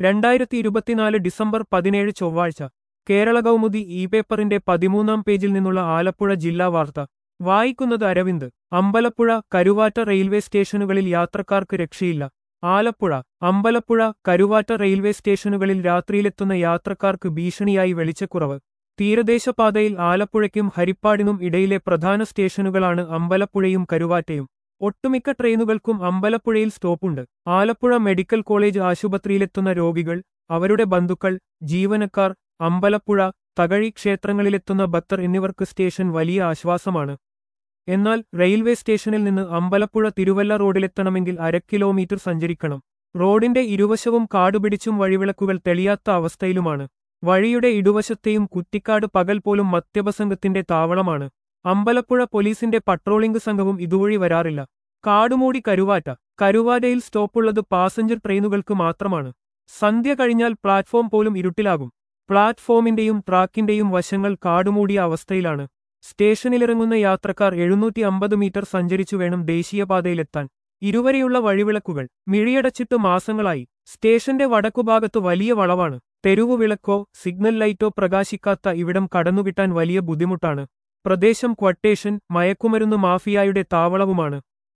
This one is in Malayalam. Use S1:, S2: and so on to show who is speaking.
S1: രണ്ടായിരത്തി ഇരുപത്തിനാല് ഡിസംബർ പതിനേഴ് ചൊവ്വാഴ്ച കേരള കൗമുദി ഇ പേപ്പറിന്റെ പതിമൂന്നാം പേജിൽ നിന്നുള്ള ആലപ്പുഴ ജില്ലാ വാർത്ത വായിക്കുന്നത് അരവിന്ദ് അമ്പലപ്പുഴ കരുവാറ്റ റെയിൽവേ സ്റ്റേഷനുകളിൽ യാത്രക്കാർക്ക് രക്ഷയില്ല ആലപ്പുഴ അമ്പലപ്പുഴ കരുവാറ്റ റെയിൽവേ സ്റ്റേഷനുകളിൽ രാത്രിയിലെത്തുന്ന യാത്രക്കാർക്ക് ഭീഷണിയായി വെളിച്ചക്കുറവ് തീരദേശപാതയിൽ ആലപ്പുഴയ്ക്കും ഹരിപ്പാടിനും ഇടയിലെ പ്രധാന സ്റ്റേഷനുകളാണ് അമ്പലപ്പുഴയും കരുവാറ്റയും ഒട്ടുമിക്ക ട്രെയിനുകൾക്കും അമ്പലപ്പുഴയിൽ സ്റ്റോപ്പുണ്ട് ആലപ്പുഴ മെഡിക്കൽ കോളേജ് ആശുപത്രിയിലെത്തുന്ന രോഗികൾ അവരുടെ ബന്ധുക്കൾ ജീവനക്കാർ അമ്പലപ്പുഴ തകഴി ക്ഷേത്രങ്ങളിലെത്തുന്ന ഭക്തർ എന്നിവർക്ക് സ്റ്റേഷൻ വലിയ ആശ്വാസമാണ് എന്നാൽ റെയിൽവേ സ്റ്റേഷനിൽ നിന്ന് അമ്പലപ്പുഴ തിരുവല്ല റോഡിലെത്തണമെങ്കിൽ അര കിലോമീറ്റർ സഞ്ചരിക്കണം റോഡിന്റെ ഇരുവശവും കാടുപിടിച്ചും വഴിവിളക്കുകൾ തെളിയാത്ത അവസ്ഥയിലുമാണ് വഴിയുടെ ഇടുവശത്തെയും കുറ്റിക്കാട് പകൽ പോലും മദ്യപസംഘത്തിന്റെ താവളമാണ് അമ്പലപ്പുഴ പോലീസിന്റെ പട്രോളിംഗ് സംഘവും ഇതുവഴി വരാറില്ല കാടുമൂടി കരുവാറ്റ കരുവാറ്റയിൽ സ്റ്റോപ്പുള്ളത് പാസഞ്ചർ ട്രെയിനുകൾക്ക് മാത്രമാണ് സന്ധ്യ കഴിഞ്ഞാൽ പ്ലാറ്റ്ഫോം പോലും ഇരുട്ടിലാകും പ്ലാറ്റ്ഫോമിന്റെയും ട്രാക്കിന്റെയും വശങ്ങൾ കാടുമൂടിയ അവസ്ഥയിലാണ് സ്റ്റേഷനിലിറങ്ങുന്ന യാത്രക്കാർ എഴുന്നൂറ്റി അമ്പത് മീറ്റർ സഞ്ചരിച്ചു വേണം ദേശീയപാതയിലെത്താൻ ഇരുവരെയുള്ള വഴിവിളക്കുകൾ മിഴിയടച്ചിട്ട് മാസങ്ങളായി സ്റ്റേഷന്റെ വടക്കുഭാഗത്ത് വലിയ വളവാണ് തെരുവു വിളക്കോ സിഗ്നൽ ലൈറ്റോ പ്രകാശിക്കാത്ത ഇവിടം കടന്നുകിട്ടാൻ വലിയ ബുദ്ധിമുട്ടാണ് പ്രദേശം ക്വട്ടേഷൻ മയക്കുമരുന്ന് മാഫിയായുടെ താവളവുമാണ്